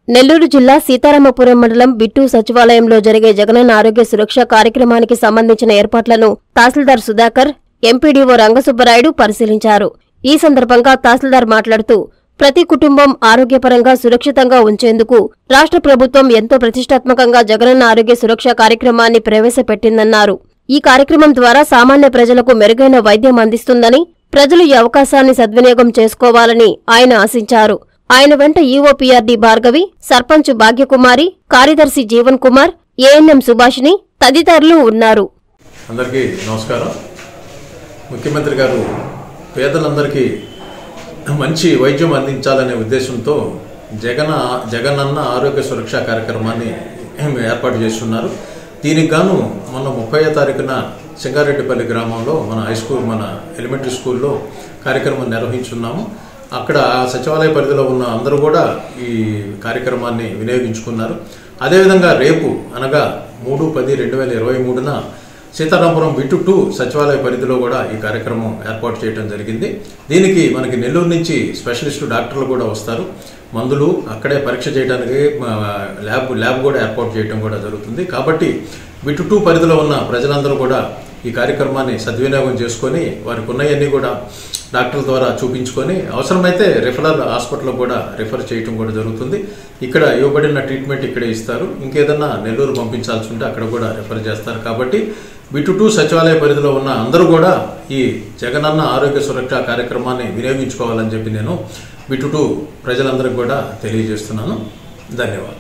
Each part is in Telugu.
నెల్లూరు జిల్లా సీతారామపురం మండలం బిట్టు సచివాలయంలో జరిగే జగనన్న ఆరోగ్య సురక్ష కార్యక్రమానికి సంబంధించిన ఏర్పాట్లను తహసీల్దార్ సుధాకర్ ఎంపీడీఓ రంగసుబ్బరాయుడు పరిశీలించారు ఈ సందర్భంగా తహసీల్దార్ మాట్లాడుతూ ప్రతి కుటుంబం ఆరోగ్యపరంగా సురక్షితంగా ఉంచేందుకు రాష్ట్ర ప్రభుత్వం ఎంతో ప్రతిష్టాత్మకంగా జగనన్న ఆరోగ్య సురక్ష కార్యక్రమాన్ని ప్రవేశపెట్టిందన్నారు ఈ కార్యక్రమం ద్వారా సామాన్య ప్రజలకు మెరుగైన వైద్యం అందిస్తుందని ప్రజలు ఈ అవకాశాన్ని సద్వినియోగం చేసుకోవాలని ఆయన ఆశించారు ఆయన వెంట ఈఓపీఆర్డీ భార్గవి సర్పంచ్ భాగ్యకుమారి కార్యదర్శి జీవన్ కుమార్ ఏఎన్ఎం సుభాషిణి తదితరులు ఉన్నారు అందరికీ నమస్కారం ముఖ్యమంత్రి గారు పేదలందరికీ మంచి వైద్యం అందించాలనే ఉద్దేశంతో జగన జగనన్న ఆరోగ్య సురక్ష కార్యక్రమాన్ని ఏర్పాటు చేస్తున్నారు దీనికి గాను మొన్న ముప్పై తారీఖున సింగారెడ్డిపల్లి గ్రామంలో మన హై స్కూల్ మన ఎలిమెంటరీ స్కూల్లో కార్యక్రమం నిర్వహించున్నాము అక్కడ సచివాలయ పరిధిలో ఉన్న అందరూ కూడా ఈ కార్యక్రమాన్ని వినియోగించుకున్నారు అదేవిధంగా రేపు అనగా మూడు పది రెండు వేల ఇరవై మూడున సీతారామపురం బిట్టు టూ సచివాలయ పరిధిలో కూడా ఈ కార్యక్రమం ఏర్పాటు చేయడం జరిగింది దీనికి మనకి నెల్లూరు నుంచి స్పెషలిస్టు డాక్టర్లు కూడా వస్తారు మందులు అక్కడే పరీక్ష చేయడానికి మా ల్యాబ్ ల్యాబ్ కూడా ఏర్పాటు చేయడం కూడా జరుగుతుంది కాబట్టి బిట్టు టూ పరిధిలో ఉన్న ప్రజలందరూ కూడా ఈ కార్యక్రమాన్ని సద్వినియోగం చేసుకొని వారికి ఉన్నవన్నీ కూడా డాక్టర్ల ద్వారా చూపించుకొని అవసరమైతే రిఫరల్ హాస్పిటల్లో కూడా రిఫర్ చేయటం కూడా జరుగుతుంది ఇక్కడ ఇవ్వబడిన ట్రీట్మెంట్ ఇక్కడే ఇస్తారు ఇంకేదన్నా నెల్లూరు పంపించాల్సి ఉంటే అక్కడ కూడా రిఫర్ చేస్తారు కాబట్టి బిటు టూ సచివాలయ పరిధిలో ఉన్న అందరూ కూడా ఈ జగనన్న ఆరోగ్య సురక్ష కార్యక్రమాన్ని వినియోగించుకోవాలని చెప్పి నేను బిటు టూ ప్రజలందరికీ కూడా తెలియజేస్తున్నాను ధన్యవాదాలు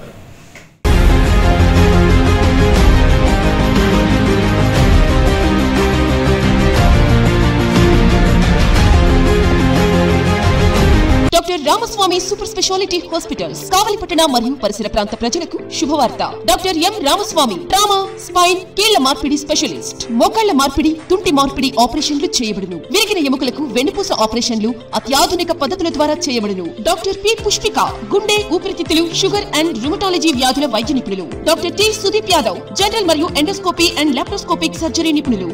doctor Ramaswamy super speciality hospitals కావలిపట్టణ మరియు పరిసర ప్రాంత ప్రజలకు శుభవార్త doctor M Ramaswamy trauma spine కీళ్ల మార్పిడి స్పెషలిస్ట్ మోకాళ్ల మార్పిడి తుంటి మార్పిడి ఆపరేషన్లు చేయబడును విరిగిన ఎముకలకు వెన్నుపూస ఆపరేషన్లు అత్యాధునిక పద్ధతుల ద్వారా చేయబడును డాక్టర్ పి పుష్పిక గుండె ఊపిరితిత్తులు షుగర్ అండ్ రుమటాలజీ వ్యాధుల వైద్య నిపుణులు doctor T Sudeep Yadav general మరియు ఎండోస్కోపీ అండ్ లాప్రోస్కోపిక్ సర్జరీ నిపుణులు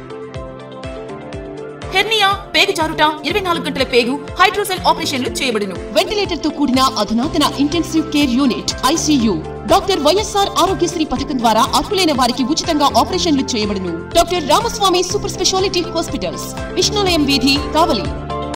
హెర్నియా పేగు జారుట ఇరవై నాలుగు గంటల పేగు హైడ్రోసెల్ ఆపరేషన్లు చేయబడును వెంటిలేటర్ తో కూడిన అధునాతన intensive care unit ICU doctor YSR Aarogyasri పథకం ద్వారా అర్హులైన వారికి ఉచితంగా ఆపరేషన్లు చేయబడును doctor Ramaswamy super speciality hospitals Vishnulayam వీధి కావలి